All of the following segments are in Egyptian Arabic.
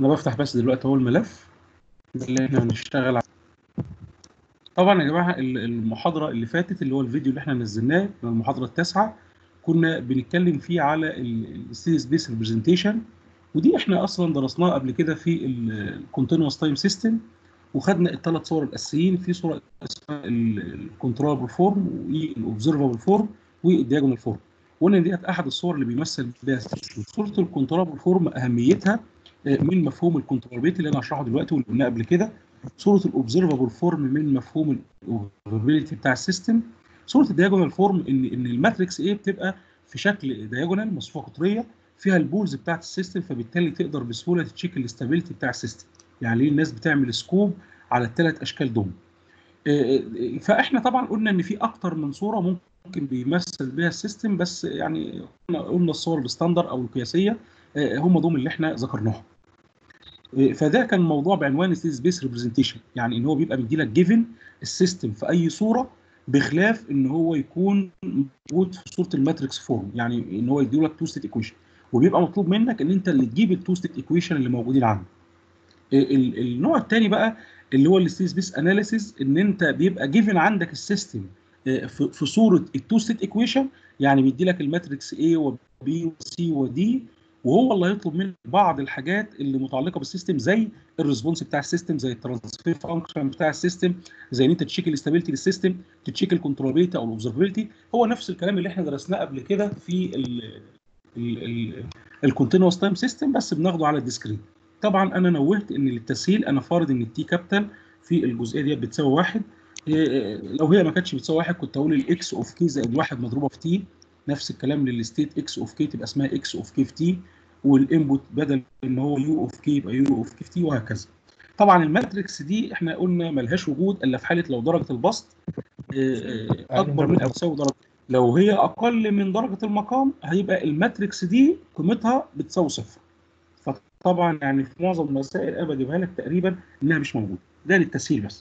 انا بفتح بس دلوقتي اهو الملف اللي احنا هنشتغل عليه طبعا يا جماعه ال- المحاضره اللي فاتت اللي هو الفيديو اللي احنا نزلناه المحاضره التاسعه كنا بنتكلم فيه على الستيل سبيس ريبريزنتيشن ودي احنا اصلا درسناها قبل كده في الكونتينوس تايم سيستم وخدنا الثلاث صور الاساسيين في صوره اسمها الكنترول فورم والاوبزرفبل فورم والدياجونال فورم وقلنا ديت احد الصور اللي بيمثل بيها السيستم صوره الكنترول فورم اهميتها آه، من مفهوم الكنترولابيلتي اللي انا هشرحه دلوقتي واللي قلناه قبل كده صوره الاوبزرفبل فورم من مفهوم الاوبزرفابيلتي بتاع السيستم صوره الدياجونال فورم ان ان الماتريكس ايه بتبقى في شكل دياجونال مصفوفه قطريه فيها البولز بتاعت السيستم فبالتالي تقدر بسهوله تشيك الاستابيليتي بتاع السيستم يعني ليه الناس بتعمل سكوب على الثلاث اشكال دول آه، آه، فاحنا طبعا قلنا ان في اكتر من صوره ممكن بيمثل بيها السيستم بس يعني قلنا قلنا الصور الستاندر او القياسيه آه، هم دول اللي احنا ذكرناهم آه، فده كان موضوع بعنوان ستيت سبيس ريبريزنتيشن يعني ان هو بيبقى مدي لك جيفن السيستم في اي صوره بخلاف ان هو يكون موجود في صوره الماتريكس فورم يعني ان هو يدي لك تو ستيت ايكويشن وبيبقى مطلوب منك ان انت اللي تجيب التو ستيت ايكويشن اللي موجودين عندك ال- النوع الثاني بقى اللي هو الستيت سبيس اناليسيز ان انت بيبقى جيفن عندك السيستم آه، في في صوره التو ستيت ايكويشن يعني بيدي لك الماتريكس A وبي وسي ودي وهو اللي هيطلب منك بعض الحاجات اللي متعلقه بالسيستم زي الريسبونس بتاع السيستم زي الترانسفير فانكشن بتاع السيستم زي ان انت تشيك الاستابيليتي للسيستم تشيك الكنترولابيلتي او الاوبزرفابيلتي هو نفس الكلام اللي احنا درسناه قبل كده في الكونتينوس تايم سيستم بس بناخده على الديسكريت طبعا انا نوهت ان للتسهيل انا فارض ان التي كابيتال في الجزئيه دي بتساوي واحد إيه، لو هي ما كانتش بتساوي واحد كنت اقول الاكس اوف كي زائد واحد مضروبه في تي نفس الكلام للستيت اكس اوف كي تبقى اسمها اكس اوف كي في تي والانبوت بدل ما هو يو اوف كي يبقى يو اوف كي في تي وهكذا طبعا الماتريكس دي احنا قلنا ملهاش وجود الا في حاله لو درجه البسط إيه، إيه، اكبر من او تساوي درجه لو هي اقل من درجه المقام هيبقى الماتريكس دي قيمتها بتساوي صفر فطبعا يعني في معظم المسائل انا بجيبها لك تقريبا انها مش موجوده ده للتسهيل بس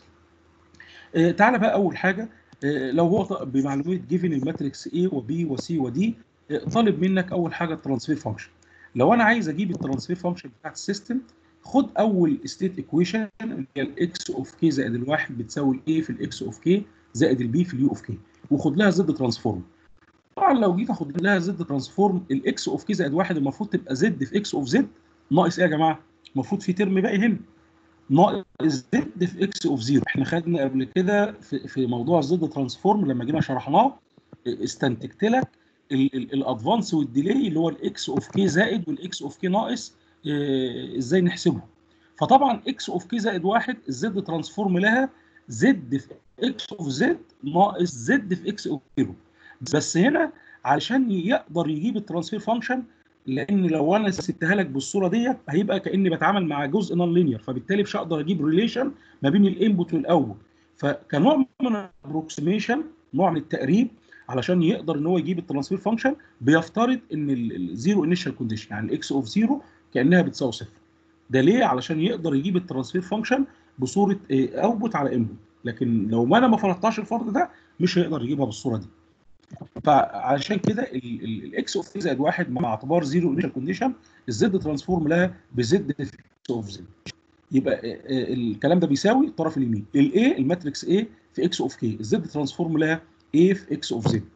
آه، تعالى بقى اول حاجه آه، لو هو ط- بمعلومات جيفن الماتريكس A وB وC وD آه، طالب منك اول حاجه الترانسفير فانكشن لو انا عايز اجيب الترانسفير فانكشن بتاعت السيستم خد اول ستيت ايكويشن اللي هي الاكس اوف كي زائد الواحد بتساوي الاي في الاكس اوف كي زائد البي في اليو اوف كي وخد لها زد ترانسفورم طبعا لو جيت اخد لها زد ترانسفورم الاكس اوف كي زائد واحد المفروض تبقى زد في اكس اوف زد ناقص ايه يا جماعه؟ المفروض في ترم باقي هنا ناقص زد في اكس اوف زيرو احنا خدنا قبل كده في, في موضوع الزد ترانسفورم لما جينا شرحناه استنتجت لك الادفانس والديلي اللي هو الاكس اوف كي زائد والاكس اوف كي ناقص آه، ازاي نحسبه فطبعا اكس اوف كي زائد واحد الزد ترانسفورم لها زد في اكس اوف زد ناقص زد في اكس اوف زيرو بس هنا علشان يقدر يجيب الترانسفير فانكشن لان لو انا سبتها لك بالصوره ديت هيبقى كاني بتعامل مع جزء نون لينير فبالتالي مش هقدر اجيب ريليشن ما بين الانبوت والاوت فكنوع من الابروكسيميشن نوع من التقريب علشان يقدر ان هو يجيب الترانسفير فانكشن بيفترض ان الزيرو انيشال كونديشن يعني الاكس اوف زيرو كانها بتساوي صفر ده ليه علشان يقدر يجيب الترانسفير فانكشن بصوره اوتبوت على انبوت لكن لو ما انا ما فرضتهاش الفرض ده مش هيقدر يجيبها بالصوره دي فعشان كده الاكس اوف زائد واحد مع اعتبار زيرو انيشال كونديشن الزد ترانسفورم لها بزد في اكس اوف زد يبقى آه، آه، الكلام ده بيساوي الطرف اليمين الاي الماتريكس A في اكس اوف كي الزد ترانسفورم لها A في اكس اوف زد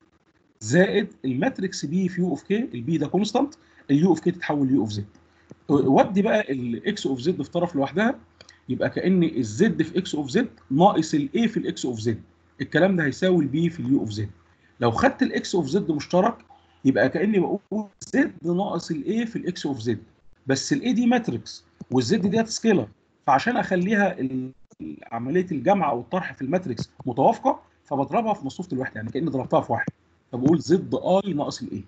زائد الماتريكس بي في يو اوف كي البي ده كونستانت اليو اوف كي تتحول يو اوف زد ودي بقى الاكس اوف زد في طرف لوحدها يبقى كان الزد في اكس اوف زد ناقص الاي في الاكس اوف زد الكلام ده هيساوي البي في اليو اوف زد لو خدت الاكس اوف زد مشترك يبقى كاني بقول زد ناقص الاي في الاكس اوف زد بس الاي دي ماتريكس والزد ديت سكيلر فعشان اخليها ال- عمليه الجمع او الطرح في الماتريكس متوافقه فبضربها في مصفوفه الوحده يعني كاني ضربتها في واحد فبقول زد اي ناقص الاي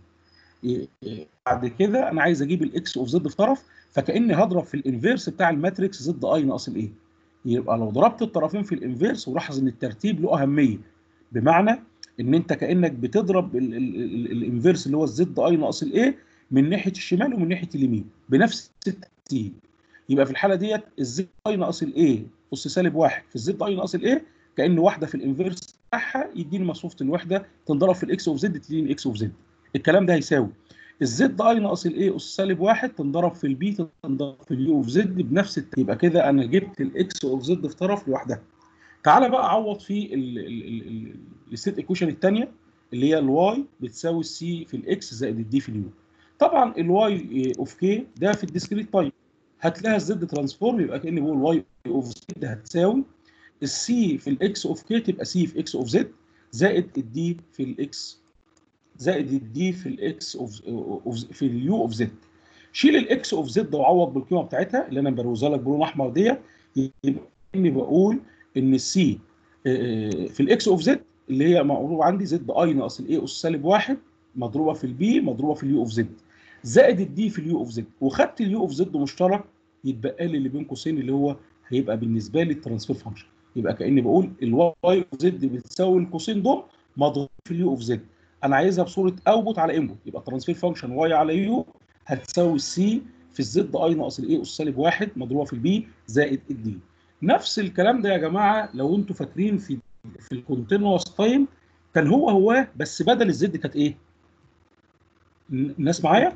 بعد كده انا عايز اجيب الاكس اوف زد في طرف فكاني هضرب في الانفيرس بتاع الماتريكس زد اي ناقص الاي يبقى لو ضربت الطرفين في الانفيرس ولاحظ ان الترتيب له اهميه بمعنى ان انت كانك بتضرب ال- ال- ال- الانفيرس اللي هو الزد اي ناقص الاي من ناحيه الشمال ومن ناحيه اليمين بنفس الترتيب يبقى في الحاله ديت الزد اي ناقص الاي اس سالب واحد في الزد اي ناقص الاي كان واحده في الانفيرس بتاعها يديني مصفوفه الوحده تنضرب في الاكس اوف زد تديني اكس اوف زد الكلام ده هيساوي الزد اي ناقص الاي اس سالب واحد تنضرب في البي تنضرب في اليو اوف زد بنفس الت... يبقى كده انا جبت الاكس اوف زد في طرف لوحدها تعالى بقى اعوض في الست ايكويشن الثانيه اللي هي الواي بتساوي السي في الاكس زائد الدي في اليو طبعا الواي اوف كي ده في الديسكريت تايم هتلاقيها الزد ترانسفورم يبقى كاني بقول واي اوف زد هتساوي السي في الاكس اوف كي تبقى سي في اكس اوف زد زائد الدي في الاكس زائد الدي في الاكس اوف في اليو اوف زد شيل الاكس اوف زد وعوض بالقيمه بتاعتها اللي انا بروزها لك بلون احمر دي يبقى اني بقول ان السي في الاكس اوف زد اللي هي مقلوب عندي زد اي ناقص الاي اس سالب واحد مضروبه في البي مضروبه في اليو اوف زد زائد الدي في اليو اوف زد وخدت اليو اوف زد مشترك يتبقى لي اللي بين قوسين اللي هو هيبقى بالنسبه لي الترانسفير فانكشن يبقى كاني بقول الواي اوف زد بتساوي القوسين دول مضروب في اليو اوف زد انا عايزها بصوره اوتبوت على انبوت يبقى الترانسفير فانكشن واي على يو هتساوي سي في الزد اي ناقص الاي اس سالب واحد مضروبه في البي زائد الدي نفس الكلام ده يا جماعه لو انتوا فاكرين في في الكونتينوس تايم كان هو هو بس بدل الزد كانت ايه؟ الناس معايا؟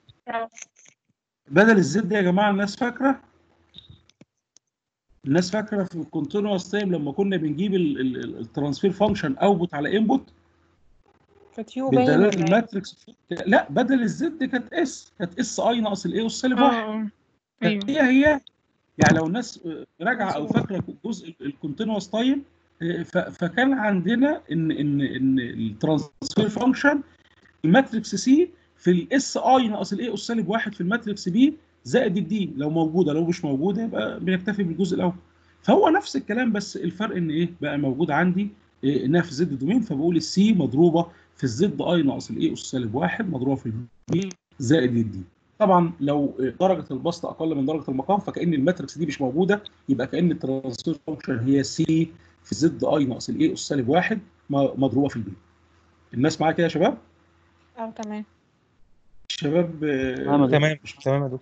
بدل الزد يا جماعه الناس فاكره؟ الناس فاكره في الكونتينوس تايم لما كنا بنجيب الترانسفير فانكشن اوتبوت على انبوت كانت يو باين بالدلاله ولا إيه؟ الماتريكس لا بدل الزد كانت اس كانت اس اي ناقص الاي اس سالب واحد اه اه ايوه هي هي يعني لو الناس راجعه او فاكره جزء الكونتينوس تايم فكان عندنا ان ان ان الترانسفير فانكشن الماتريكس سي في الاس اي ناقص الاي اس سالب واحد في الماتريكس بي زائد الدي لو موجوده لو مش موجوده يبقى بنكتفي بالجزء الاول فهو نفس الكلام بس الفرق ان ايه بقى موجود عندي إيه انها في زد دومين فبقول السي مضروبه في الزد اي ناقص الاي اس سالب واحد مضروبه في البي زائد الدي طبعا لو درجه البسط اقل من درجه المقام فكان الماتريكس دي مش موجوده يبقى كان الترانسفير فانكشن هي سي في زد اي ناقص الاي اس سالب واحد م- مضروبه في البي الناس معايا كده يا شباب اه تمام الشباب آه، تمام تمام تمام يا دكتور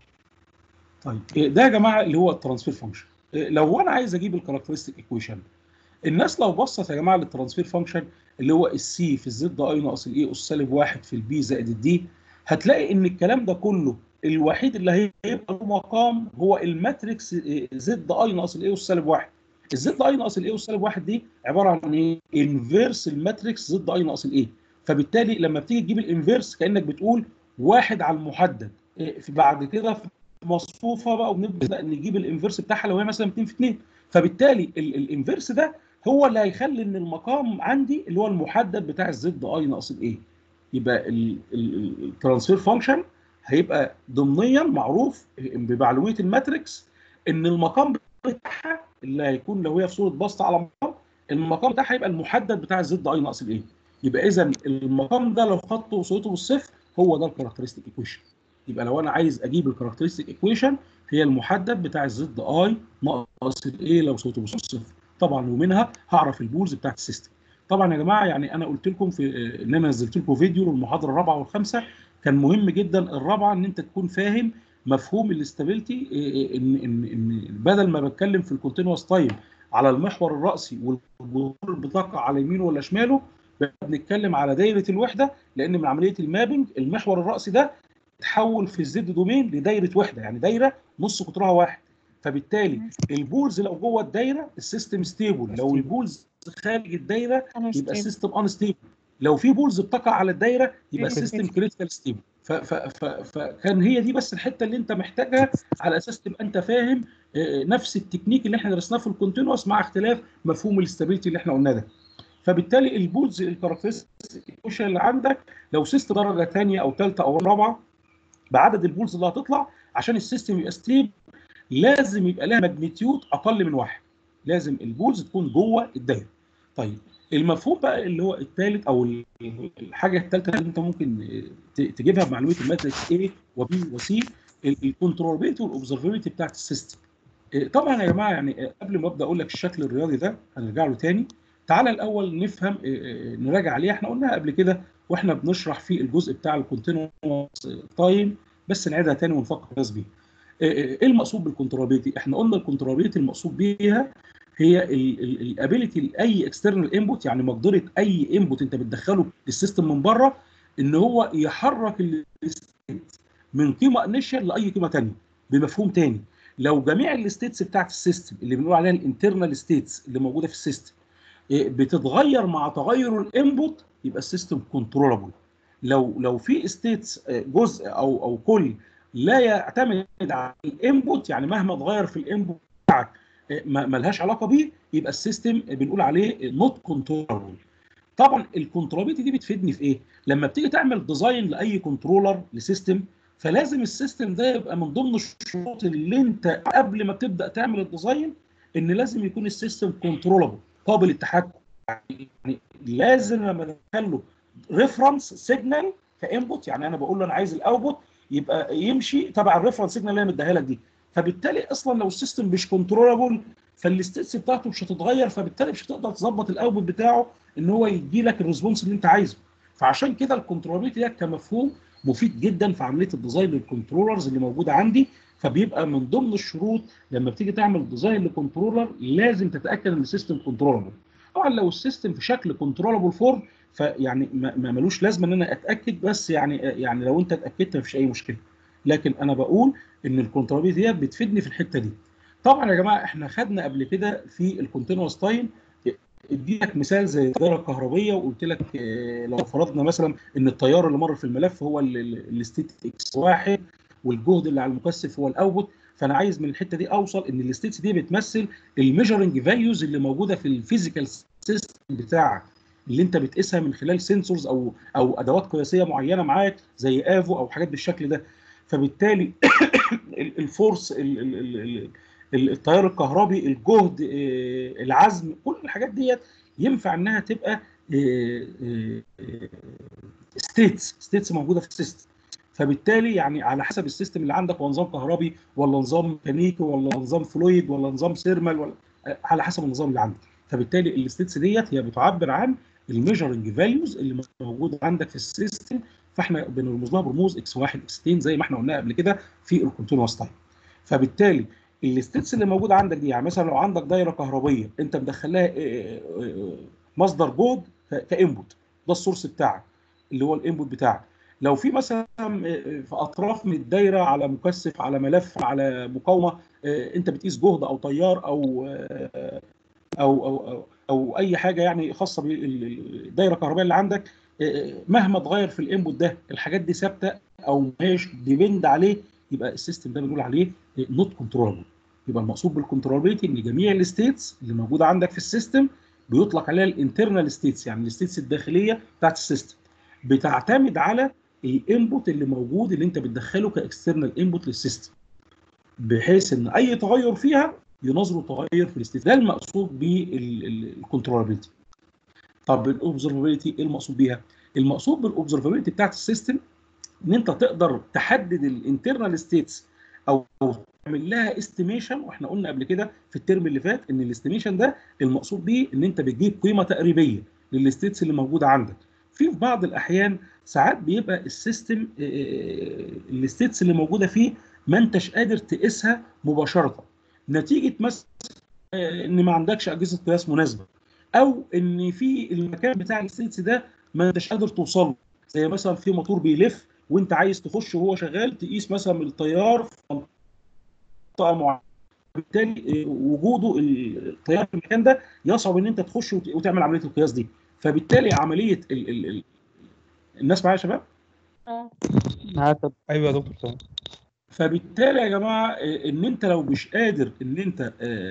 طيب إيه ده يا جماعه اللي هو الترانسفير فانكشن إيه لو انا عايز اجيب الكاركترستيك ايكويشن الناس لو بصت يا جماعه للترانسفير فانكشن اللي هو السي في الزد اي ناقص الاي اس سالب واحد في البي زائد الدي هتلاقي ان الكلام ده كله الوحيد اللي هيبقى له مقام هو الماتريكس إيه، زد اي ناقص الاي اس سالب واحد الزد اي ناقص الاي اس سالب واحد دي عباره عن ايه؟ انفيرس الماتريكس زد اي ناقص الاي فبالتالي لما بتيجي تجيب الانفيرس كانك بتقول واحد على المحدد إيه، في بعد كده في مصفوفه بقى وبنبدا نجيب الانفيرس بتاعها لو هي مثلا 2 في 2 فبالتالي ال- الانفيرس ده هو اللي هيخلي ان المقام عندي اللي هو المحدد بتاع الزد اي ناقص الايه يبقى الترانسفير فانكشن هيبقى ضمنيا معروف بمعلوميه الماتريكس ان المقام بتاعها اللي هيكون لو هي في صوره بسط على مقام المقام بتاعها هيبقى المحدد بتاع الزد اي ناقص الايه يبقى اذا المقام ده لو خدته وصلته بالصفر هو ده الكاركترستيك ايكويشن يبقى لو انا عايز اجيب الكاركترستيك ايكويشن هي المحدد بتاع الزد اي ناقص الايه لو صوته بالصفر طبعا ومنها هعرف البولز بتاعت السيستم طبعا يا جماعه يعني انا قلت لكم في ان انا نزلت لكم فيديو للمحاضره الرابعه والخامسه كان مهم جدا الرابعه ان انت تكون فاهم مفهوم الاستابيليتي ان ان ان بدل ما بتكلم في الكونتينوس تايم على المحور الراسي والجذور بتقع على يمينه ولا شماله بنتكلم على دايره الوحده لان من عمليه المابنج المحور الراسي ده تحول في الزد دومين لدايره وحده يعني دايره نص قطرها واحد فبالتالي البولز لو جوه الدايره السيستم ستيبل لو البولز خارج الدايره انا يبقى ستيبل السيستم ان ستيبل لو في بولز بتقع على الدايره يبقى Critical. السيستم كريتيكال ستيبل فكان هي دي بس الحته اللي انت محتاجها على اساس تبقى انت فاهم آه، نفس التكنيك اللي احنا درسناه في الكونتينوس مع اختلاف مفهوم الاستابيليتي اللي احنا قلناه ده فبالتالي البولز الكاركترستيك ايكويشن اللي عندك لو سيستم درجه ثانيه او ثالثه او رابعه بعدد البولز اللي هتطلع عشان السيستم يبقى ستيبل لازم يبقى لها ماجنتيود اقل من واحد لازم البولز تكون جوه الدايره طيب المفهوم بقى اللي هو الثالث او ال- الحاجه الثالثه اللي انت ممكن ت- تجيبها بمعلومه الماتريكس A وبي وسي الكنترولابيلتي والاوبزرفابيلتي بتاعت السيستم إيه، طبعا يا جماعه يعني آه، قبل ما ابدا اقول لك الشكل الرياضي ده هنرجع له تاني تعالى الاول نفهم إيه، إيه، نراجع عليه احنا قلناها قبل كده واحنا بنشرح في الجزء بتاع الكونتينوس تايم بس نعيدها تاني ونفكر الناس بيه ايه إيه المقصود بالكنترولابيلتي احنا قلنا الكنترولابيلتي المقصود بيها هي الابيليتي لاي اكسترنال انبوت يعني مقدره اي انبوت انت بتدخله للسيستم من بره ان هو يحرك الستيت من قيمه انيشال لاي قيمه ثانيه بمفهوم ثاني لو جميع الستيتس بتاعت السيستم اللي بنقول عليها الانترنال ستيتس اللي موجوده في السيستم بتتغير مع تغير الانبوت يبقى السيستم كنترولابل لو لو في ستيتس جزء او او كل لا يعتمد على الانبوت يعني مهما اتغير في الانبوت بتاعك ما لهاش علاقه بيه يبقى السيستم بنقول عليه نوت كنترولابل طبعا الكنترولابيلتي دي بتفيدني في ايه لما بتيجي تعمل ديزاين لاي كنترولر لسيستم فلازم السيستم ده يبقى من ضمن الشروط اللي انت قبل ما تبدا تعمل الديزاين ان لازم يكون السيستم كنترولابل قابل للتحكم يعني لازم لما ادخل له ريفرنس سيجنال كانبوت يعني انا بقول له انا عايز الاوتبوت يبقى يمشي تبع الريفرنس سيجنال اللي انا مديها لك دي فبالتالي اصلا لو السيستم مش كنترولابل فالستيتس بتاعته مش هتتغير فبالتالي مش هتقدر تظبط الاوتبوت بتاعه ان هو يدي لك الريسبونس اللي انت عايزه فعشان كده الكنترولابيلتي ده كمفهوم مفيد جدا في عمليه الديزاين للكنترولرز اللي موجوده عندي فبيبقى من ضمن الشروط لما بتيجي تعمل ديزاين لكنترولر لازم تتاكد ان السيستم كنترولابل طبعا لو السيستم في شكل كنترولابل فورم فيعني ما ملوش لازمه ان انا اتاكد بس يعني يعني لو انت اتاكدت مفيش اي مشكله لكن انا بقول ان الكنترولابيلتي ديت بتفيدني في الحته دي طبعا يا جماعه احنا خدنا قبل كده في الكونتينوس تايم اديلك مثال زي الدائره الكهربيه وقلت لك لو فرضنا مثلا ان التيار اللي مر في الملف هو الستيت اكس واحد والجهد اللي على المكثف هو الاوتبوت فانا عايز من الحته دي اوصل ان الستيتس دي بتمثل الميجرنج فاليوز اللي موجوده في الفيزيكال سيستم بتاعك اللي انت بتقيسها من خلال سنسورز او او ادوات قياسيه معينه معاك زي افو او حاجات بالشكل ده فبالتالي الفورس التيار الكهربي الجهد العزم كل الحاجات ديت ينفع انها تبقى ستيتس ستيتس موجوده في السيستم فبالتالي يعني على حسب السيستم اللي عندك هو نظام كهربي ولا نظام ميكانيكي ولا نظام فلويد ولا نظام سيرمال ولا على حسب النظام اللي عندك فبالتالي الستيتس ديت هي بتعبر عن الميجرنج فاليوز اللي موجوده عندك في السيستم فاحنا بنرمز لها برموز اكس 1 اكس 2 زي ما احنا قلنا قبل كده في الكونتينوس تايم فبالتالي الستيتس اللي موجوده عندك دي يعني مثلا لو عندك دايره كهربيه انت مدخلها مصدر جهد كانبوت ده السورس بتاعك اللي هو الانبوت بتاعك لو في مثلا في اطراف من الدايره على مكثف على ملف على مقاومه انت بتقيس جهد او تيار او او او او, أو اي حاجه يعني خاصه بالدايره الكهربائيه اللي عندك مهما اتغير في الانبوت ده الحاجات دي ثابته او مش ديبند عليه يبقى السيستم ده بنقول عليه نوت كنترولبل يبقى المقصود بالكنترولابيلتي ان جميع الستيتس اللي موجوده عندك في السيستم بيطلق عليها الانترنال ستيتس يعني الستيتس الداخليه بتاعت السيستم بتعتمد على الانبوت اللي موجود اللي انت بتدخله كاكسترنال انبوت للسيستم بحيث ان اي تغير فيها ينظر تغير في الستيت ده المقصود بالكنترولابيلتي طب الاوبزرفابيلتي ايه المقصود بيها المقصود بالاوبزرفابيلتي بتاعت السيستم ان انت تقدر تحدد الانترنال ستيتس او تعمل لها استيميشن واحنا قلنا قبل كده في الترم اللي فات ان الاستيميشن ده المقصود بيه ان انت بتجيب قيمه تقريبيه للستيتس اللي موجوده عندك في في بعض الاحيان ساعات بيبقى السيستم الستيتس اللي موجوده فيه ما انتش قادر تقيسها مباشره نتيجه مثلا ان ما عندكش اجهزه قياس مناسبه او ان في المكان بتاع الستيتس ده ما انتش قادر توصل له زي مثلا في موتور بيلف وانت عايز تخش وهو شغال تقيس مثلا التيار في منطقه معينه بالتالي وجوده التيار في المكان ده يصعب ان انت تخش وتعمل عمليه القياس دي فبالتالي عمليه ال ال ال الناس معايا يا شباب؟ اه ايوه يا دكتور تمام فبالتالي يا جماعه ان انت لو مش قادر ان انت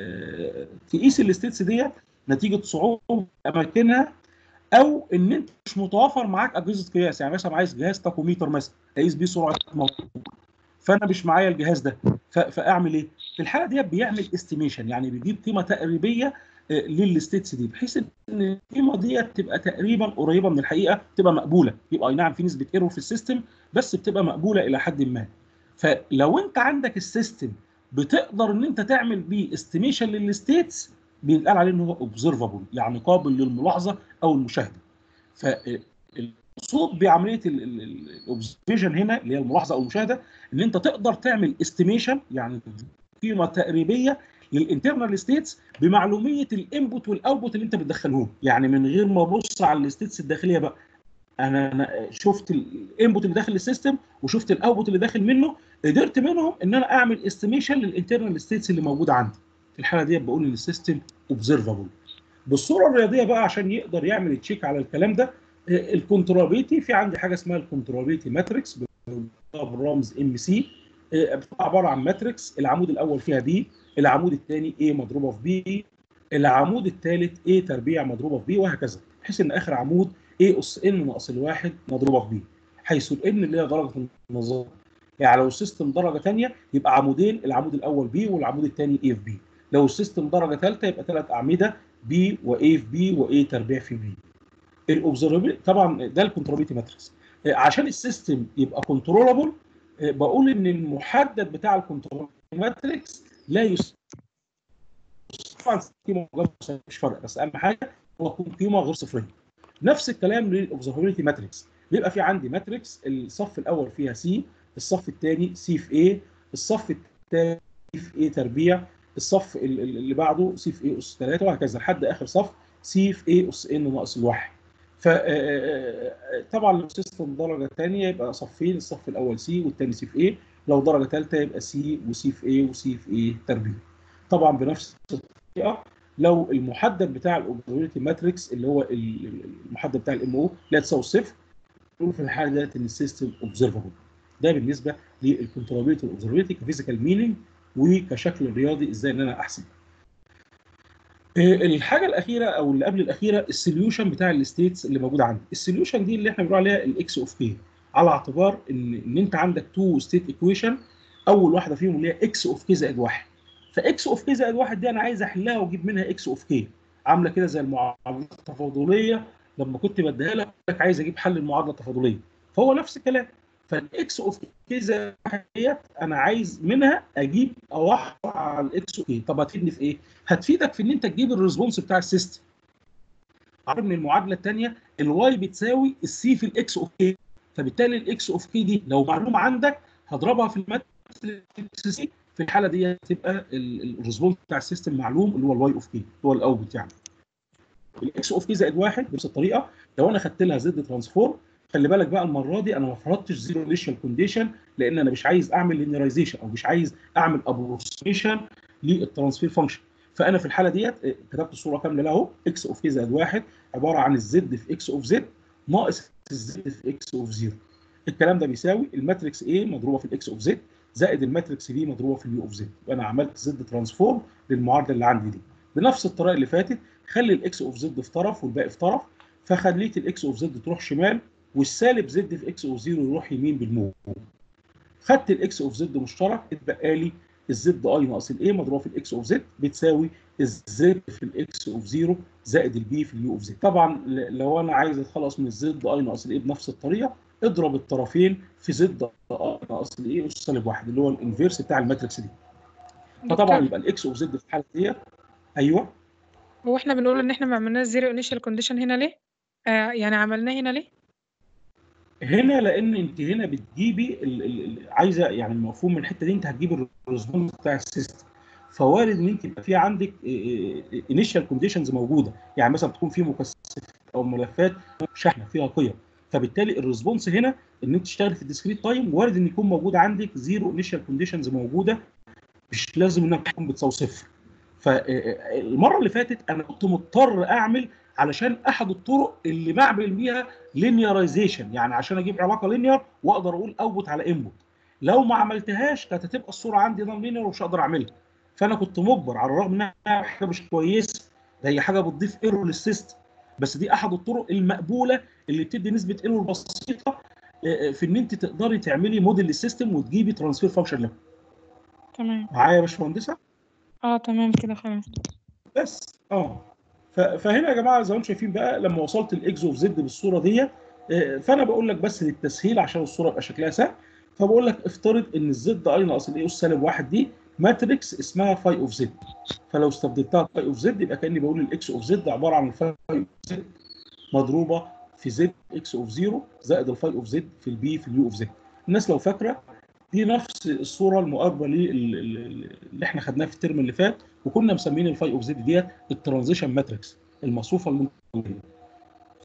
تقيس الستيتس ديت نتيجه صعوبه اماكنها او ان انت مش متوفر معاك اجهزه قياس يعني مثلا عايز جهاز تاكوميتر مثلا اقيس بيه سرعه موتور فانا مش معايا الجهاز ده فاعمل ايه؟ في الحاله ديت بيعمل استيميشن يعني بيجيب قيمه تقريبيه للستيتس دي بحيث ان القيمه ديت تبقى تقريبا قريبه من الحقيقه تبقى مقبوله يبقى اي نعم في نسبه ايرور في السيستم بس بتبقى مقبوله الى حد ما فلو انت عندك السيستم بتقدر ان انت تعمل بيه استيميشن للستيتس بيتقال عليه ان هو اوبزرفابل يعني قابل للملاحظه او المشاهده فالمقصود بعمليه الاوبزرفيشن هنا اللي هي الملاحظه او المشاهده ان انت تقدر تعمل استيميشن يعني قيمه تقريبيه للانترنال ستيتس بمعلوميه الانبوت والاوتبوت اللي انت بتدخلهم يعني من غير ما ابص على الستيتس الداخليه بقى انا أنا شفت الانبوت اللي داخل السيستم وشفت الاوتبوت اللي داخل منه قدرت منهم ان انا اعمل استيميشن للانترنال ستيتس اللي موجوده عندي في الحاله دي بقول ان السيستم اوبزرفابل بالصوره الرياضيه بقى عشان يقدر يعمل تشيك على الكلام ده الكنترولابيلتي في عندي حاجه اسمها الكنترولابيلتي ماتريكس بالرمز ام سي عباره عن ماتريكس العمود الاول فيها دي العمود الثاني A مضروبه في بي العمود الثالث A تربيع مضروبه في بي وهكذا بحيث ان اخر عمود A اس n ناقص الواحد مضروبه في بي حيث ال n اللي هي درجه النظام يعني لو السيستم درجه ثانيه يبقى عمودين العمود الاول B والعمود الثاني A في B لو السيستم درجه ثالثه يبقى ثلاث اعمده B و A في B و A تربيع في B الاوبزرفابيلتي طبعا ده الكنترولابيلتي ماتريكس عشان السيستم يبقى كنترولابل بقول ان المحدد بتاع الكنترول ماتريكس لا يس طبعا قيمه مش فارقه بس اهم حاجه هو تكون قيمه غير صفريه نفس الكلام للاوبزرفابيلتي ماتريكس بيبقى في عندي ماتريكس الصف الاول فيها سي الصف الثاني سي في اي الصف الثاني سي في اي تربيع الصف اللي بعده سي في اي اس 3 وهكذا لحد اخر صف سي في اي اس ان ناقص الواحد فطبعا لو سيستم درجه ثانيه يبقى صفين الصف الاول سي والثاني سي في اي لو درجه ثالثه يبقى سي وسي في اي وسي في اي تربيع طبعا بنفس الطريقه لو المحدد بتاع الاوبزرفابيلتي ماتريكس اللي هو المحدد بتاع الام او لا تساوي صفر نقول في الحاله ديت ان السيستم اوبزرفبل ده بالنسبه للكنترولابيلتي والاوبزرفابيلتي كفيزيكال مينينج وكشكل رياضي ازاي ان انا احسب الحاجه الاخيره او اللي قبل الاخيره السوليوشن بتاع الستيتس اللي موجوده عندي السوليوشن دي اللي احنا بنقول عليها الاكس اوف كي على اعتبار ان ان انت عندك تو ستيت ايكويشن اول واحده فيهم اللي هي اكس اوف كي زائد واحد فاكس اوف كي زائد واحد دي انا عايز احلها واجيب منها اكس اوف كي عامله كده زي المعادله التفاضليه لما كنت بديها لك عايز اجيب حل المعادله التفاضليه فهو نفس الكلام فالاكس اوف كي زائد واحد ديت انا عايز منها اجيب اوحد على الاكس اوف كي طب هتفيدني في ايه؟ هتفيدك في ان انت تجيب الريسبونس بتاع السيستم عارف من المعادله الثانيه الواي بتساوي السي في الاكس اوف كي فبالتالي الاكس اوف كي دي لو معلومه عندك هضربها في الماتريكس سي في الحاله دي تبقى الريسبونس بتاع السيستم معلوم اللي هو الواي اوف كي هو الاوتبوت يعني الاكس اوف كي زائد واحد بنفس الطريقه لو انا خدت لها زد ترانسفورم خلي بالك بقى المره دي انا ما فرضتش زيرو انيشال كونديشن لان انا مش عايز اعمل لينيرايزيشن او مش عايز اعمل ابروكسيميشن للترانسفير فانكشن فانا في الحاله ديت كتبت الصوره كامله له اهو اكس اوف كي زائد واحد عباره عن الزد في اكس اوف زد ناقص الزد في اكس اوف زيرو الكلام ده بيساوي الماتريكس A مضروبه في الاكس اوف زد زائد الماتريكس B مضروبه في اليو اوف زد وانا عملت زد ترانسفورم للمعادله اللي عندي دي بنفس الطريقه اللي فاتت خلي الاكس اوف زد في طرف والباقي في طرف فخليت الاكس اوف زد تروح شمال والسالب زد في اكس اوف زيرو يروح يمين بالموج خدت الاكس اوف زد مشترك اتبقى لي الزد اي ناقص الاي مضروبه في الاكس اوف زد بتساوي الزد في الاكس اوف زيرو زائد البي في اليو اوف زد طبعا لو انا عايز اتخلص من الزد اي ناقص الاي بنفس الطريقه اضرب الطرفين في زد اي ناقص الاي اس سالب واحد اللي هو الانفيرس بتاع الماتريكس دي فطبعا يبقى الاكس اوف زد في الحاله ديت ايوه هو احنا بنقول ان احنا ما عملناش زيرو انيشال كونديشن هنا ليه؟ آه يعني عملناه هنا ليه؟ هنا لان انت هنا بتجيبي ال ال عايزه يعني المفهوم من الحته دي انت هتجيب الريسبونس بتاع السيستم فوارد ان انت يبقى في عندك انيشال كونديشنز موجوده يعني مثلا تكون في مكثفات او ملفات شحنه فيها قيم فبالتالي الريسبونس هنا ان انت تشتغل في الديسكريت تايم وارد ان يكون موجود عندك زيرو انيشال كونديشنز موجوده مش لازم انها تكون بتساوي صفر فالمره اللي فاتت انا كنت مضطر اعمل علشان احد الطرق اللي بعمل بيها لينيرايزيشن يعني عشان اجيب علاقه لينير واقدر اقول اوتبوت على انبوت لو ما عملتهاش كانت هتبقى الصوره عندي نون لينير ومش هقدر اعملها فانا كنت مجبر على الرغم انها حاجه مش كويسه ده هي حاجه بتضيف ايرور للسيستم بس دي احد الطرق المقبوله اللي بتدي نسبه ايرور بسيطه في ان انت تقدري تعملي موديل للسيستم وتجيبي ترانسفير فانكشن له تمام معايا يا باشمهندسه اه تمام كده خلاص بس اه فهنا يا جماعه زي ما انتم شايفين بقى لما وصلت الاكس اوف زد بالصوره دي فانا بقول لك بس للتسهيل عشان الصوره يبقى شكلها سهل فبقول لك افترض ان الزد اي ناقص الاي اس سالب واحد دي ماتريكس اسمها فاي اوف زد فلو استبدلتها فاي اوف زد يبقى كاني بقول الاكس اوف زد عباره عن الفاي اوف زد مضروبه في زد اكس اوف زيرو زائد الفاي اوف زد في البي في اليو اوف زد الناس لو فاكره دي نفس الصوره المقاربه اللي احنا خدناها في الترم اللي فات وكنا مسمين الفاي اوف زد ديت الترانزيشن ماتريكس المصفوفه المنطقيه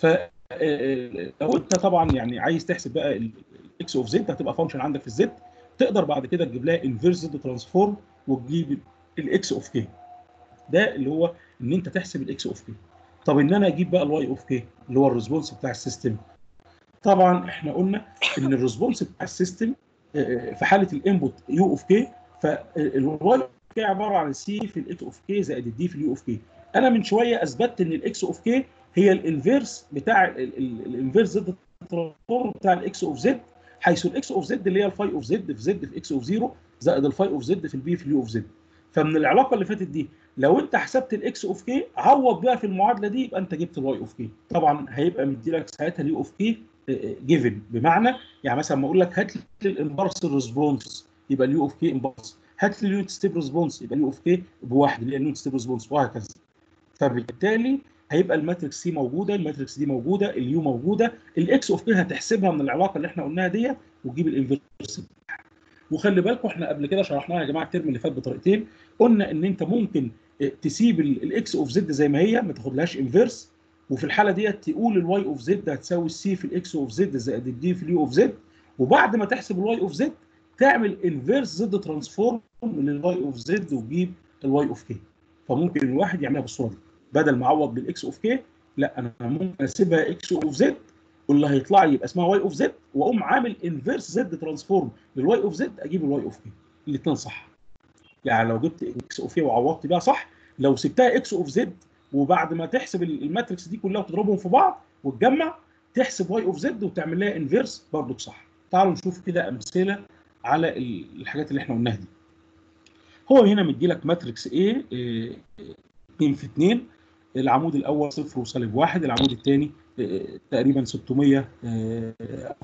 لو انت طبعا يعني عايز تحسب بقى الاكس اوف زد هتبقى فانكشن عندك في الزد تقدر بعد كده تجيب لها انفيرس زد ترانسفورم وتجيب الاكس اوف كي ده اللي هو ان انت تحسب الاكس اوف كي طب ان انا اجيب بقى الواي اوف كي اللي هو الريسبونس بتاع السيستم طبعا احنا قلنا ان الريسبونس بتاع السيستم في حاله الانبوت يو اوف كي فالواي كي عباره عن سي في الاكس اوف كي زائد الدي في اليو اوف كي انا من شويه اثبتت ان الاكس اوف كي هي الانفيرس بتاع الانفيرس زد ترانسفورم بتاع الاكس اوف زد حيث الاكس اوف زد اللي هي الفاي اوف زد في زد في اكس اوف 0 زائد الفاي اوف زد في البي في اليو اوف زد فمن العلاقه اللي فاتت دي لو انت حسبت الاكس اوف كي عوض بقى في المعادله دي يبقى انت جبت الواي اوف كي طبعا هيبقى مدي لك ساعتها اليو اوف كي جيفن بمعنى يعني مثلا ما اقول لك هات لي الامبارس ريسبونس يبقى اليو اوف كي امبارس هات لي اليونت ستيب ريسبونس يبقى اليو اوف كي بواحد اللي هي اليونت ستيب ريسبونس وهكذا فبالتالي هيبقى الماتريكس سي موجوده الماتريكس دي موجوده اليو موجوده الاكس اوف كي هتحسبها من العلاقه اللي احنا قلناها ديت وتجيب الانفيرس وخلي بالكم احنا قبل كده شرحناها يا جماعه الترم اللي فات بطريقتين قلنا ان انت ممكن تسيب الاكس اوف زد زي ما هي ما تاخدلهاش انفيرس وفي الحاله ديت تقول الواي اوف زد هتساوي السي في الاكس اوف زد زائد الدي في اليو اوف زد وبعد ما تحسب الواي اوف زد تعمل انفيرس زد ترانسفورم للواي اوف زد وتجيب الواي اوف كي فممكن الواحد يعملها بالصوره دي بدل ما اعوض بالاكس اوف كي لا انا ممكن اسيبها اكس اوف زد واللي هيطلع لي يبقى اسمها واي اوف زد واقوم عامل انفيرس زد ترانسفورم للواي اوف زد اجيب الواي اوف كي الاثنين صح يعني لو جبت اكس اوف كي وعوضت بيها صح لو سبتها اكس اوف زد وبعد ما تحسب الماتريكس دي كلها وتضربهم في بعض وتجمع تحسب واي اوف زد وتعمل لها انفيرس برضك صح تعالوا نشوف كده امثله على الحاجات اللي احنا قلناها دي هو هنا مدي لك ماتريكس A 2 في 2 العمود الاول صفر وسالب واحد العمود الثاني تقريبا 600 او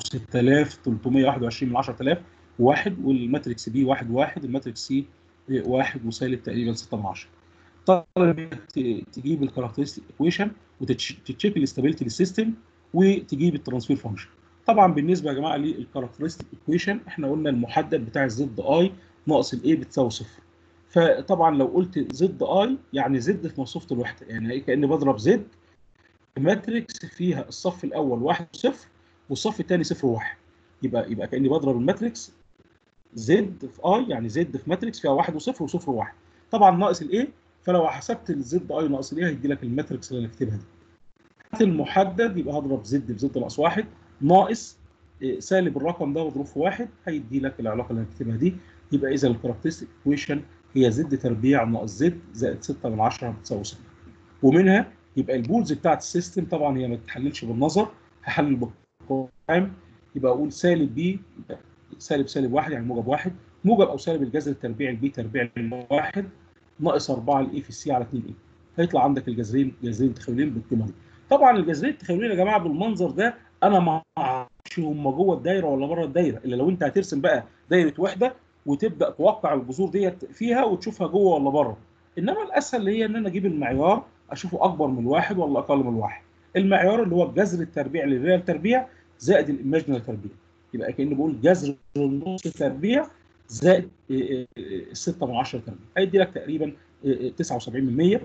6321 من 10000 واحد والماتريكس بي واحد واحد الماتريكس سي واحد وسالب تقريبا 6 من 10 طالب تجيب الكاركترستيك ايكويشن وتتشيك الاستابيليتي للسيستم وتجيب الترانسفير فانكشن طبعا بالنسبه يا جماعه للكاركترستيك ايكويشن احنا قلنا المحدد بتاع الزد اي ناقص الاي بتساوي صفر فطبعا لو قلت زد اي يعني زد في موصوفه الوحده يعني كاني بضرب زد ماتريكس فيها الصف الاول واحد وصفر والصف الثاني صفر وواحد يبقى يبقى كاني بضرب الماتريكس زد في اي يعني زد في ماتريكس فيها واحد وصفر وصفر وواحد طبعا ناقص الايه فلو حسبت الزد اي ناقص الايه هيدي لك الماتريكس اللي هنكتبها دي المحدد يبقى هضرب زد في زد ناقص واحد ناقص سالب الرقم ده واضربه في واحد هيدي لك العلاقه اللي هنكتبها دي يبقى اذا الكاركترستيك ايكويشن هي زد تربيع ناقص زد زائد 6 من 10 بتساوي 6 ومنها يبقى البولز بتاعت السيستم طبعا هي ما بتتحللش بالنظر هحلل بالقائم يبقى اقول سالب بي سالب سالب واحد يعني موجب واحد موجب او سالب الجذر التربيع البي تربيع الواحد ناقص 4 الاي في السي على 2 اي هيطلع عندك الجذرين جذرين تخيلين بالقيمه دي طبعا الجذرين التخيلين يا جماعه بالمنظر ده انا ما اعرفش هم جوه الدايره ولا بره الدايره الا لو انت هترسم بقى دايره وحده وتبدا توقع الجذور ديت فيها وتشوفها جوه ولا بره انما الاسهل هي ان انا اجيب المعيار اشوفه اكبر من واحد ولا اقل من واحد المعيار اللي هو الجذر التربيع للريال تربيع زائد الايماجنال تربيع يبقى كاني بقول جذر النص تربيع زائد 6 من 10 تربيع هيدي لك تقريبا 79 من 100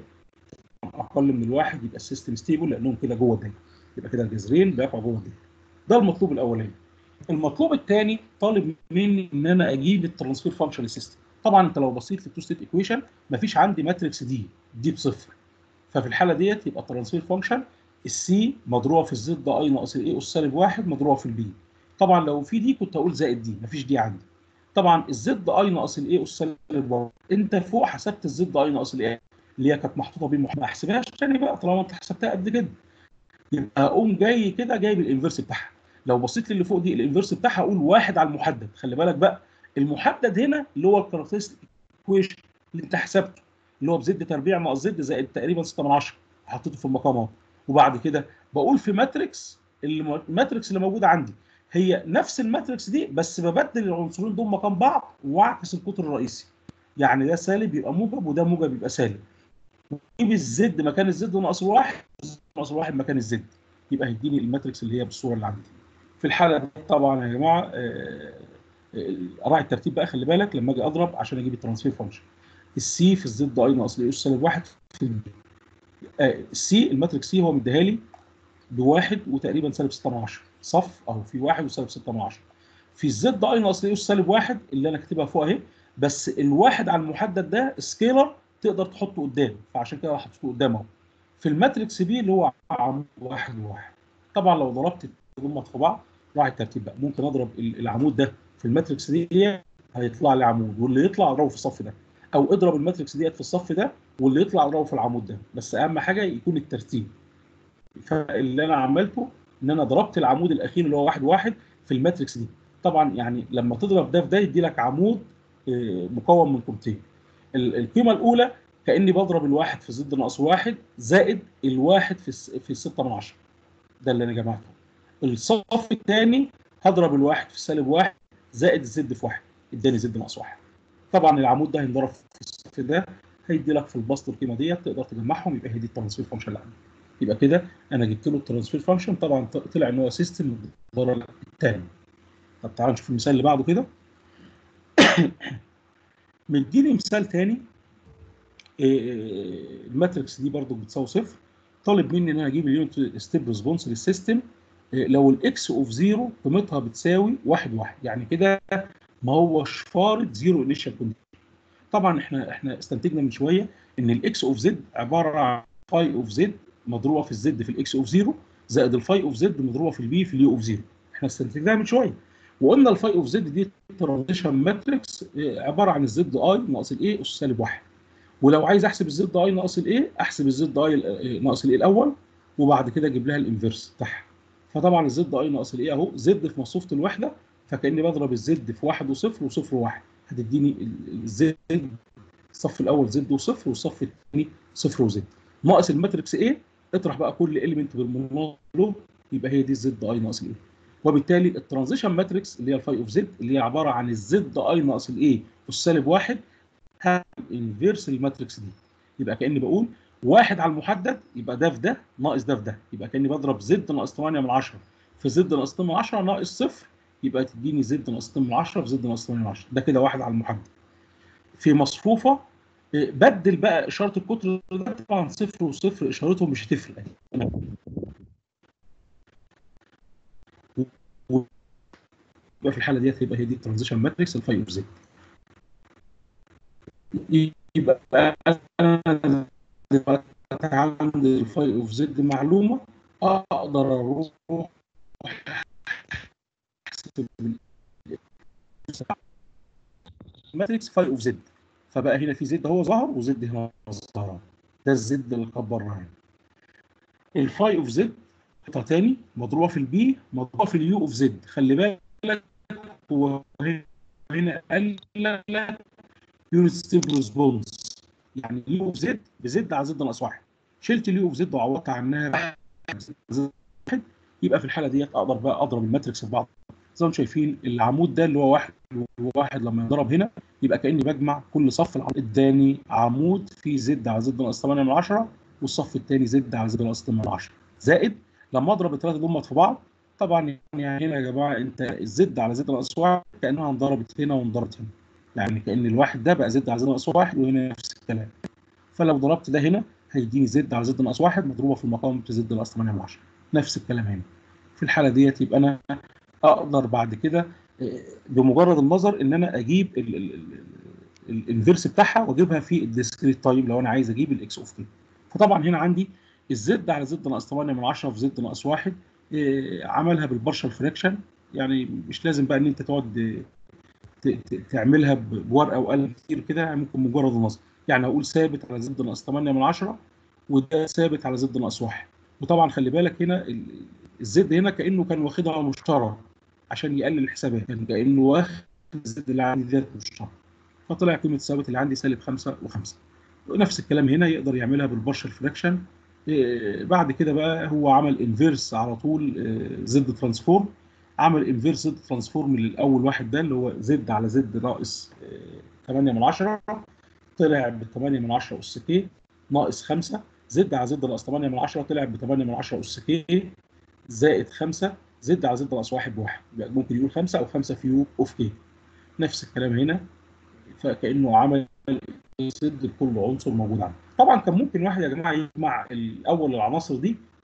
اقل من الواحد يبقى السيستم ستيبل لانهم كده جوه الدايره يبقى كده الجذرين بيقعوا جوه الدايره ده المطلوب الاولاني المطلوب الثاني طالب مني ان انا اجيب الترانسفير فانكشن سيستم طبعا انت لو بصيت في التو ستيت ايكويشن مفيش عندي ماتريكس دي دي بصفر ففي الحاله ديت يبقى الترانسفير فانكشن السي مضروبه في الزد اي ناقص الاي اس سالب واحد مضروبه في البي طبعا لو في دي كنت اقول زائد دي مفيش دي عندي طبعا الزد اي ناقص الاي اس سالب واحد انت فوق حسبت الزد اي ناقص الاي اللي هي كانت محطوطه بيه ما احسبهاش تاني بقى طالما انت حسبتها قد كده يبقى اقوم جاي كده جايب الانفرس بتاعها لو بصيت للي فوق دي الانفرس بتاعها اقول واحد على المحدد خلي بالك بقى المحدد هنا اللي هو الكاركترستيك ايكويشن اللي انت حسبته اللي هو بزد تربيع ناقص زد زائد تقريبا 6 من 10 حطيته في المقام اهو وبعد كده بقول في ماتريكس الماتريكس اللي موجوده عندي هي نفس الماتريكس دي بس ببدل العنصرين دول مكان بعض واعكس القطر الرئيسي يعني ده سالب يبقى موجب وده موجب يبقى سالب واجيب الزد مكان الزد ناقص واحد ناقص واحد مكان الزد يبقى هيديني الماتريكس اللي هي بالصوره اللي عندي في الحاله دي طبعا يا جماعه اراعي الترتيب بقى خلي بالك لما اجي اضرب عشان اجيب الترانسفير فانكشن السي في الزد اي ناقص الاي اس سالب واحد في البي السي الماتريكس سي هو مديها لي بواحد وتقريبا سالب 6 من 10 صف اهو في واحد وسالب 6 من 10 في الزد اي ناقص الاي اس سالب واحد اللي انا كاتبها فوق اهي بس الواحد على المحدد ده سكيلر تقدر تحطه قدام فعشان كده حطيته قدام اهو في الماتريكس بي اللي هو عمود واحد وواحد طبعا لو ضربت الضمات في بعض راح الترتيب بقى ممكن اضرب العمود ده في الماتريكس دي هيطلع لي عمود واللي يطلع اضربه في الصف ده او اضرب الماتريكس ديت في الصف ده واللي يطلع اضربه في العمود ده بس اهم حاجه يكون الترتيب فاللي انا عملته ان انا ضربت العمود الاخير اللي هو واحد واحد في الماتريكس دي طبعا يعني لما تضرب ده في ده يدي لك عمود مكون من قيمتين القيمه الاولى كاني بضرب الواحد في زد ناقص واحد زائد الواحد في في الستة من عشرة ده اللي انا جمعته الصف الثاني هضرب الواحد في سالب واحد زائد الزد في واحد اداني زد ناقص واحد طبعا العمود ده هينضرب في الصف ده هيدي لك في البسط القيمه ديت تقدر تجمعهم يبقى هي دي الترانسفير فانكشن اللي عندي يبقى كده انا جبت له الترانسفير فانكشن طبعا طلع ان هو سيستم الدرجه الثاني طب تعالوا نشوف المثال اللي بعده كده مديني مثال تاني الماتريكس دي برضو بتساوي صفر طالب مني ان انا اجيب اليونت ستيب ريسبونس للسيستم لو الاكس اوف زيرو قيمتها بتساوي واحد واحد يعني كده ما هوش فارض زيرو انيشال كونديشن طبعا احنا احنا استنتجنا من شويه ان الاكس اوف زد عباره عن فاي اوف زد مضروبه في الزد في الاكس اوف زيرو زائد الفاي اوف زد مضروبه في البي في اليو اوف زيرو احنا استنتجناها من شويه وقلنا الفاي اوف زد دي ترانزيشن ماتريكس عباره عن الزد اي ناقص الاي اس سالب واحد ولو عايز احسب الزد اي ناقص الاي احسب الزد اي ناقص الاي الاول وبعد كده اجيب لها الانفرس بتاعها فطبعا الزد اي ناقص الاي اهو زد في مصفوفه الوحده فكاني بضرب الزد في واحد وصفر وصفر وواحد هتديني الزد الصف الاول زد وصفر والصف الثاني صفر وزد ناقص الماتريكس ايه اطرح بقى كل اليمنت بالمناظر له يبقى هي دي الزد اي ناقص الايه وبالتالي الترانزيشن ماتريكس اللي هي الفاي اوف زد اللي هي عباره عن الزد اي ناقص الايه والسالب واحد انفيرس الماتريكس دي يبقى كاني بقول واحد على المحدد يبقى ده في ده ناقص ده في ده يبقى كاني بضرب زد ناقص 8 من 10 في زد ناقص 2 من 10 ناقص صفر يبقى تديني زد ناقص 2 من 10 في زد ناقص 8 من 10 ده كده واحد على المحدد في مصفوفه بدل بقى اشاره القطر ده طبعا صفر وصفر اشارتهم مش هتفرق يبقى في الحاله ديت هيبقى هي دي الترانزيشن ماتريكس الفاي اوف زد يبقى انا عندي الفاي اوف زد معلومه اقدر اروح احسب ماتريكس فاي اوف زد فبقى هنا في زد هو ظهر وزد هنا ظهر ده الزد اللي كبرناه هنا الفاي اوف زد قطعه تاني مضروبه في البي مضروبه في اليو اوف زد خلي بالك هو هنا قال لك يونت ستيب ريسبونس يعني يو اوف زد بزد على زد ناقص واحد شلت اليو اوف زد وعوضت عنها واحد يبقى في الحاله ديت اقدر بقى اضرب الماتريكس في بعض زي ما انتم شايفين العمود ده اللي هو واحد وواحد لما ينضرب هنا يبقى كاني بجمع كل صف العمود اداني عمود فيه زد على زد ناقص 8 من 10 والصف الثاني زد على زد ناقص 8 من 10 زائد لما اضرب الثلاثه دول في بعض طبعا يعني هنا يا جماعه انت الزد على زد ناقص واحد كانها انضربت هنا وانضربت هنا يعني كان الواحد ده بقى زد على زد ناقص واحد وهنا نفس الكلام فلو ضربت ده هنا هيديني زد على زد ناقص واحد مضروبه في المقام زد ناقص 8 من 10 نفس الكلام هنا في الحاله ديت يبقى انا اقدر بعد كده بمجرد النظر ان انا اجيب الانفيرس بتاعها واجيبها في الديسكريت تايم لو انا عايز اجيب الاكس اوف كي فطبعا هنا عندي الزد على زد ناقص 8 من 10 في زد ناقص واحد عملها بالبارشال فريكشن يعني مش لازم بقى ان انت تقعد تعملها بورقه وقلم كتير كده ممكن مجرد النظر يعني هقول ثابت على زد ناقص 8 من 10 وده ثابت على زد ناقص واحد وطبعا خلي بالك هنا الزد هنا كانه كان واخدها مشترك عشان يقلل الحسابات يعني كانه واخد الزد اللي عندي ديت مشترك فطلع قيمه الثابت اللي عندي سالب 5 و5 نفس الكلام هنا يقدر يعملها بالبارشال فريكشن بعد كده بقى هو عمل انفيرس على طول زد ترانسفورم عمل انفيرس زد ترانسفورم للاول واحد ده اللي هو زد على زد ناقص 8 من 10 طلع ب 8 من 10 اس كي ناقص 5 زد على زد ناقص 8 من 10 طلع ب 8 من 10 اس كي زائد 5 زد على زد ناقص 1 بواحد ممكن يقول 5 او 5 في يو اوف كي نفس الكلام هنا فكانه عمل زد لكل عنصر موجود عنده طبعا كان ممكن واحد يا جماعه يجمع الاول العناصر دي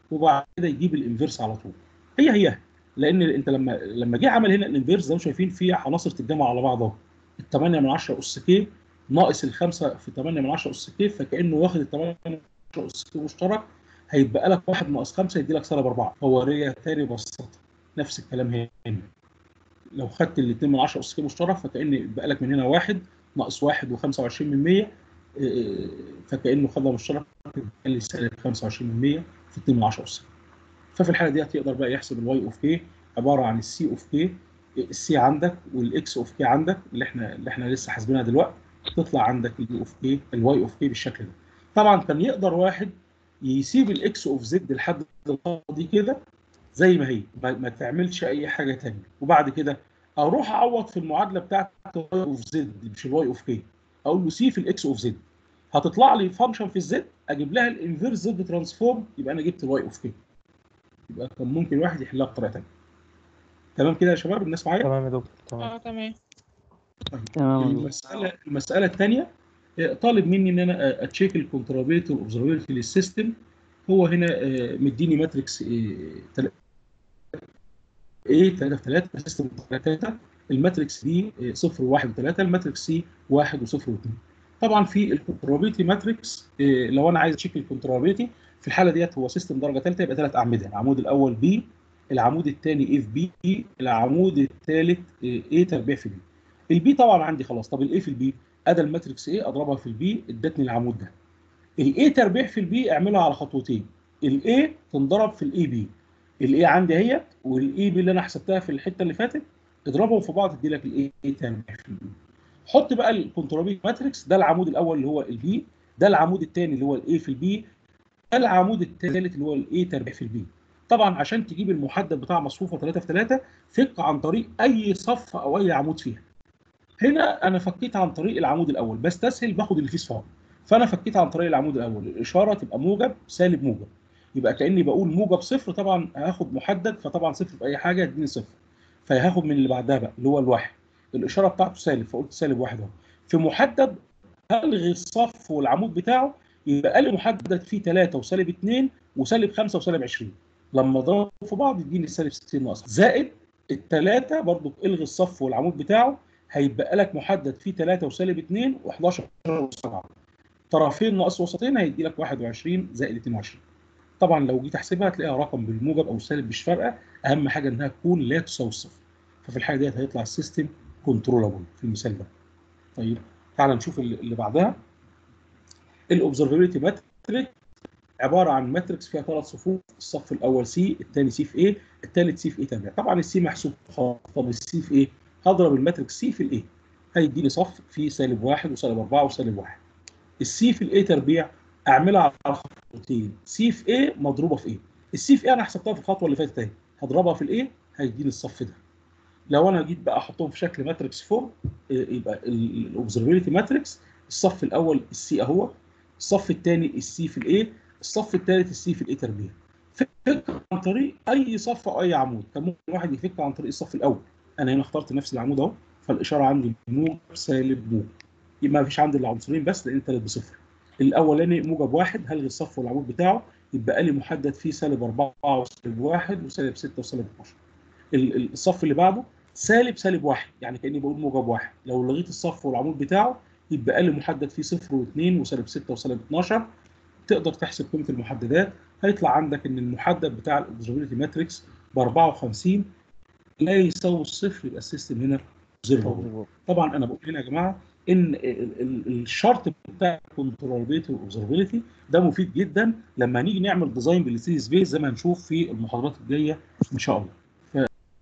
وبعد كده يجيب الانفيرس على طول هي هي لان انت لما لما جه عمل هنا الانفيرس زي ما شايفين في عناصر تتجمع على بعض اهو ال 8 من 10 اس كي ناقص ال 5 في 8 من 10 اس كي فكانه واخد ال 8 من 10 اس كي مشترك هيتبقى لك 1 ناقص 5 يدي لك سالب 4 فوريه تاني بسيطه نفس الكلام هنا لو خدت ال 2 من 10 اس كي مشترك فكان يبقى لك من هنا 1 ناقص 1 و25 من 100 فكانه خدها مشترك كان لي سالب 25 من 100 في 2 من 10 اس ففي الحاله ديت يقدر بقى يحسب الواي اوف كي عباره عن السي اوف كي السي عندك والاكس اوف كي عندك اللي احنا اللي احنا لسه حاسبينها دلوقتي تطلع عندك اليو اوف كي الواي اوف كي بالشكل ده طبعا كان يقدر واحد يسيب الاكس اوف زد لحد دي كده زي ما هي ما تعملش اي حاجه ثانيه وبعد كده اروح اعوض في المعادله بتاعت الواي اوف زد مش الواي اوف كي اقول له سي في الاكس اوف زد هتطلع لي فانكشن في الزد اجيب لها الانفيرس زد ترانسفورم يبقى انا جبت الواي اوف كي يبقى كان ممكن واحد يحلها بطريقه ثانيه تمام كده يا شباب الناس معايا تمام يا دكتور تمام اه تمام تمام يا دكتور. المساله المساله الثانيه طالب مني ان انا اتشيك الكونترابيلتي والاوبزرفابيلتي للسيستم هو هنا آه، مديني ماتريكس ايه 3 في 3 سيستم 3 الماتريكس دي 0 و1 و3 الماتريكس سي 1 و0 و2 طبعا في الكونترابيلتي ماتريكس آه، لو انا عايز اتشيك الكونترابيلتي في الحاله ديت هو سيستم درجه ثالثه يبقى ثلاث اعمده العمود الاول بي العمود الثاني ايه في بي العمود الثالث ايه تربيع في بي البي طبعا عندي خلاص طب الايه في البي ادى الماتريكس ايه اضربها في البي ادتني العمود ده الايه تربيع في البي اعملها على خطوتين الايه تنضرب في الاي بي الايه عندي اهيت والاي بي اللي انا حسبتها في الحته اللي فاتت اضربهم في بعض تدي لك الايه تربيع في البي حط بقى الكونترابيل ماتريكس ده العمود الاول اللي هو البي ده العمود الثاني اللي هو الايه في البي ده العمود الثالث اللي هو الايه تربيع في البي طبعا عشان تجيب المحدد بتاع مصفوفه 3 في 3 فك عن طريق اي صف او اي عمود فيها هنا انا فكيت عن طريق العمود الاول بستسهل باخد اللي فيه صفار فانا فكيت عن طريق العمود الاول الاشاره تبقى موجب سالب موجب يبقى كاني بقول موجب صفر طبعا هاخد محدد فطبعا صفر في اي حاجه يديني صفر فهاخد من اللي بعدها بقى اللي هو الواحد الاشاره بتاعته سالب فقلت سالب واحد اهو في محدد الغي الصف والعمود بتاعه يبقى لي محدد فيه 3 وسالب 2 وسالب 5 وسالب 20 لما اضربهم في بعض يديني سالب 60 ناقص زائد الثلاثه برضو الغي الصف والعمود بتاعه هيبقى لك محدد فيه 3 وسالب 2 و11 و7 طرفين ناقص وسطين هيدي لك 21 زائد 22 طبعا لو جيت احسبها هتلاقيها رقم بالموجب او السالب مش فارقه اهم حاجه انها تكون لا تساوي الصفر ففي الحاله ديت هيطلع السيستم كنترولابل في المثال ده طيب تعال نشوف اللي اللي بعدها الاوبزرفابيلتي ماتريك عباره عن ماتريكس فيها ثلاث صفوف الصف الاول سي الثاني سي في ايه الثالث سي في ايه تربيع طبعا السي محسوب خالص طب السي في ايه هضرب الماتريكس سي في الايه هيديني صف فيه سالب واحد وسالب اربعه وسالب واحد السي في الايه تربيع اعملها على خطوتين سي في ايه مضروبه في ايه السي في ايه انا حسبتها في الخطوه اللي فاتت اهي هضربها في الايه هيديني الصف ده لو انا جيت بقى احطهم في شكل ماتريكس فورم يبقى الاوبزرفابيلتي ماتريكس الصف الاول السي اهو الصف الثاني السي في الايه الصف الثالث السي في الايه تربيع فك عن طريق اي صف او اي عمود كان ممكن واحد يفك عن طريق الصف الاول انا هنا اخترت نفس العمود اهو فالاشاره عندي موجب سالب موجب يبقى ما فيش عندي الا عنصرين بس لان الثالث بصفر الاولاني موجب واحد هلغي الصف والعمود بتاعه يبقى لي محدد فيه سالب 4 وسالب 1 وسالب 6 وسالب 12 ال- ال- الصف اللي بعده سالب سالب واحد يعني كاني بقول موجب واحد لو لغيت الصف والعمود بتاعه يبقى لي محدد فيه صفر واثنين وسالب 6 وسالب 12 تقدر تحسب قيمه المحددات هيطلع عندك ان المحدد بتاع الاوبزرفابيلتي ماتريكس ب 54 لا يساوي الصفر يبقى السيستم هنا observable طبعا انا بقول هنا يا جماعه ان ال- ال- الشرط بتاع الكنترولابيلتي والاوبزرفابيلتي ده مفيد جدا لما هنيجي نعمل ديزاين بالستيدي سبيس زي ما هنشوف في المحاضرات الجايه ان شاء الله. ف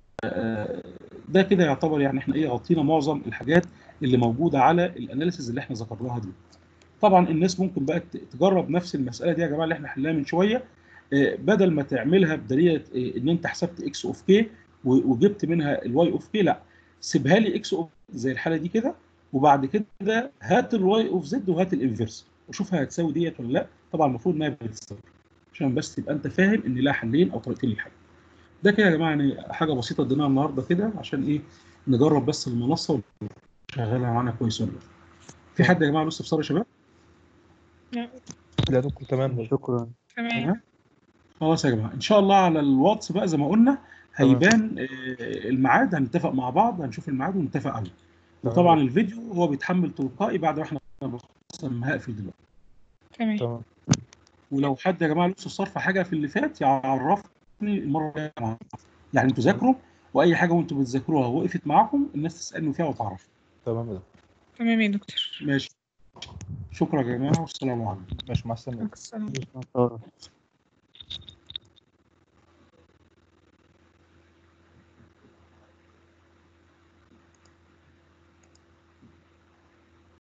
آه، ده كده يعتبر يعني احنا ايه غطينا معظم الحاجات اللي موجوده على الاناليسيز اللي احنا ذكرناها دي. طبعا الناس ممكن بقى ت- تجرب نفس المساله دي يا جماعه اللي احنا حلناها من شويه آه، بدل ما تعملها بدليل آه، ان انت حسبت اكس اوف كي وجبت منها الواي اوف كي لا سيبها لي اكس اوف زي الحاله دي كده وبعد كده هات الواي اوف زد وهات الانفرس وشوفها هتساوي ديت ولا لا طبعا المفروض انها بتساوي عشان بس تبقى انت فاهم ان لها حلين او طريقتين للحل ده كده يا جماعه يعني حاجه بسيطه اديناها النهارده كده عشان ايه نجرب بس المنصه وشغالها معانا كويس ولا لا في حد يا جماعه له استفسار يا شباب لا، لا دكتور تمام شكرا تمام خلاص يا جماعه ان شاء الله على الواتس بقى زي ما قلنا هيبان آه، الميعاد هنتفق مع بعض هنشوف الميعاد ونتفق عليه تمام. وطبعا الفيديو هو بيتحمل تلقائي بعد ما احنا مثلا هقفل دلوقتي تمام تمام ولو حد يا جماعه لسه صرف حاجه في اللي فات يعرفني المره الجايه معاكم. يعني انتوا ذاكروا واي حاجه وانتوا بتذاكروها وقفت معاكم الناس تسالني فيها وتعرف تمام يا دكتور تمام يا دكتور ماشي شكرا يا جماعه والسلام عليكم ماشي مع السلامه مع السلامة ماشي.